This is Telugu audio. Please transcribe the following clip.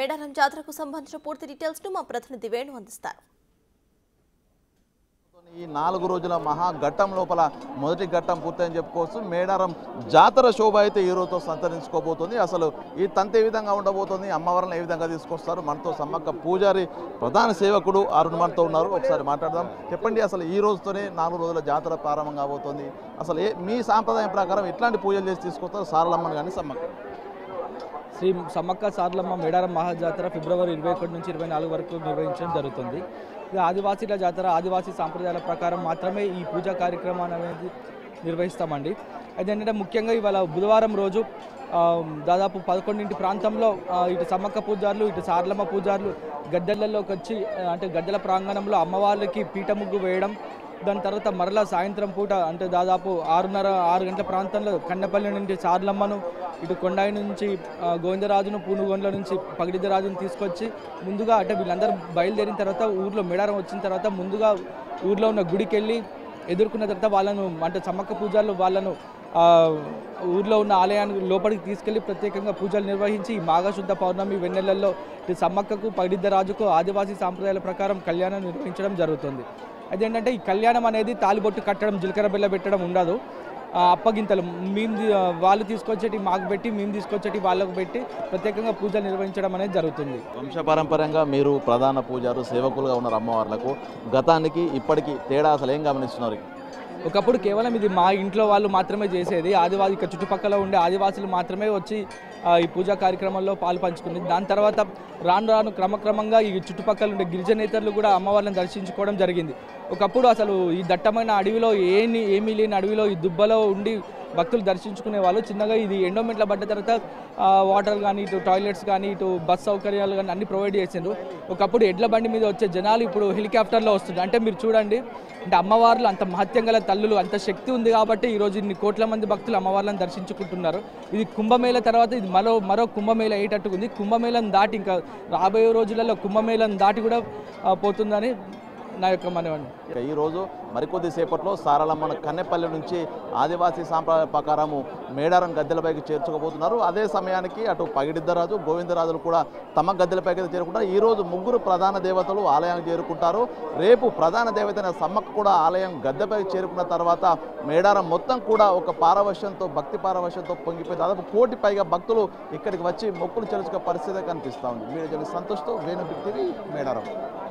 మేడారం జాతరకు సంబంధించిన పూర్తి డీటెయిల్స్ ను మా ప్రతినిధి వేణు అందిస్తారు ఈ నాలుగు రోజుల మహా ఘట్టం లోపల మొదటి ఘట్టం పూర్తని చెప్పుకోవచ్చు మేడారం జాతర శోభ అయితే ఈ రోజుతో సంతరించుకోబోతుంది అసలు ఈ తంత ఏ విధంగా ఉండబోతుంది అమ్మవారిని ఏ విధంగా తీసుకొస్తారు మనతో సమ్మక్క పూజారి ప్రధాన సేవకుడు అరుణ్ మనతో ఉన్నారు ఒకసారి మాట్లాడదాం చెప్పండి అసలు ఈ రోజుతోనే నాలుగు రోజుల జాతర ప్రారంభం కాబోతుంది అసలు ఏ మీ సాంప్రదాయం ప్రకారం ఎట్లాంటి పూజలు చేసి తీసుకొస్తారు సారలమ్మని కానీ సమ్మక్క శ్రీ సమ్మక్క సార్లమ్మ మేడారం మహాజాతర ఫిబ్రవరి ఇరవై ఒకటి నుంచి ఇరవై నాలుగు వరకు నిర్వహించడం జరుగుతుంది ఇది ఆదివాసీల జాతర ఆదివాసీ సాంప్రదాయాల ప్రకారం మాత్రమే ఈ పూజా కార్యక్రమాన్ని అనేది నిర్వహిస్తామండి అయితే ఏంటంటే ముఖ్యంగా ఇవాళ బుధవారం రోజు ఆ, దాదాపు పదకొండింటి ప్రాంతంలో ఆ, ఇటు సమ్మక్క పూజారులు ఇటు సార్లమ్మ పూజారులు గద్దెలలోకి వచ్చి ఆ, అంటే గద్దెల ప్రాంగణంలో అమ్మవార్లకి పీట ముగ్గు వేయడం దాని తర్వాత మరలా సాయంత్రం పూట అంటే దాదాపు ఆరున్నర ఆరు గంటల ప్రాంతంలో కన్నెపల్లి నుంచి సార్లమ్మను ఇటు కొండాయి నుంచి ఆ, గోవిందరాజును పూనుగొండ్ల నుంచి పగిడిద్దరాజును తీసుకొచ్చి ముందుగా అంటే వీళ్ళందరూ బయలుదేరిన తర్వాత ఊర్లో మేడారం వచ్చిన తర్వాత ముందుగా ఊర్లో ఉన్న గుడికి వెళ్ళి ఎదుర్కొన్న తర్వాత వాళ్ళను అంటే సమ్మక్క పూజలు వాళ్ళను ఆ, ఊర్లో ఉన్న ఆలయానికి లోపలికి తీసుకెళ్లి ప్రత్యేకంగా పూజలు నిర్వహించి ఈ మాఘశుద్ధ పౌర్ణమి వెన్నెలల్లో ఇటు సమ్మక్కకు పగిడిద్దరాజుకు ఆదివాసీ సాంప్రదాయాల ప్రకారం కళ్యాణం నిర్వహించడం జరుగుతుంది అదేంటంటే ఈ కళ్యాణం అనేది తాలిబొట్టు కట్టడం జీలకర్ర బిల్ల పెట్టడం ఉండదు ఆ, అప్పగింతలు మేము తీ- వాళ్ళు తీసుకొచ్చేటి మాకు పెట్టి మేము తీసుకొచ్చేటి వాళ్ళకు పెట్టి ప్రత్యేకంగా పూజలు నిర్వహించడం అనేది జరుగుతుంది వంశపారంపర్యంగా మీరు ప్రధాన పూజారు సేవకులుగా ఉన్నారు అమ్మవార్లకు గతానికి ఇప్పటికి తేడా అసలు ఏం గమనిస్తున్నారు ఒకప్పుడు కేవలం ఇది మా ఇంట్లో వాళ్ళు మాత్రమే చేసేది ఆదివాసి ఇక్కడ చుట్టుపక్కల ఉండే ఆదివాసులు మాత్రమే వచ్చి ఆ, ఈ పూజా కార్యక్రమంలో పాలు పంచుకునేది దాని తర్వాత రాను రాను క్రమక్రమంగా ఈ చుట్టుపక్కల ఉండే గిరిజనేతరులు కూడా అమ్మవారిని దర్శించుకోవడం జరిగింది ఒకప్పుడు అసలు ఈ దట్టమైన అడవిలో ఏమి ఏమీ లేని అడవిలో ఈ దుబ్బలో ఉండి భక్తులు దర్శించుకునే వాళ్ళు చిన్నగా ఇది ఎండోమెంట్లో పడ్డ తర్వాత ఆ, వాటర్ కానీ ఇటు టాయిలెట్స్ కానీ ఇటు బస్ సౌకర్యాలు కానీ అన్ని ప్రొవైడ్ చేసిండ్రు ఒకప్పుడు ఎడ్ల బండి మీద వచ్చే జనాలు ఇప్పుడు హెలికాప్టర్లో వస్తుంది అంటే మీరు చూడండి అంటే అమ్మవార్లు అంత మహత్యం గల తల్లులు అంత శక్తి ఉంది కాబట్టి ఈరోజు ఇన్ని కోట్ల మంది భక్తులు అమ్మవార్లను దర్శించుకుంటున్నారు ఇది కుంభమేళ తర్వాత ఇది మరో మరో కుంభమేళ అయ్యేటట్టుగా ఉంది కుంభమేళను దాటి ఇంకా రాబోయే రోజులలో కుంభమేళను దాటి కూడా ఆ, పోతుందని నా యొక్క మనవండి ఇక ఈరోజు మరికొద్ది సేపట్లో సారలమ్మను కన్నెపల్లి నుంచి ఆదివాసీ సాంప్రదాయ ప్రకారము మేడారం గద్దెలపైకి చేర్చుకోబోతున్నారు అదే సమయానికి అటు పగిడిద్దరాజు గోవిందరాజులు కూడా తమ గద్దెలపైకి అయితే చేరుకుంటారు ఈ రోజు ముగ్గురు ప్రధాన దేవతలు ఆలయానికి చేరుకుంటారు రేపు ప్రధాన దేవత అయిన సమ్మక్క కూడా ఆలయం గద్దెపైకి చేరుకున్న తర్వాత మేడారం మొత్తం కూడా ఒక పారవశ్యంతో భక్తి పారవశ్యంతో పొంగిపోయి దాదాపు కోటి పైగా భక్తులు ఇక్కడికి వచ్చి మొక్కులు చెరుచుకునే పరిస్థితి కనిపిస్తూ ఉంది మీరు సంతోష్తో వేణు టీవీ మేడారం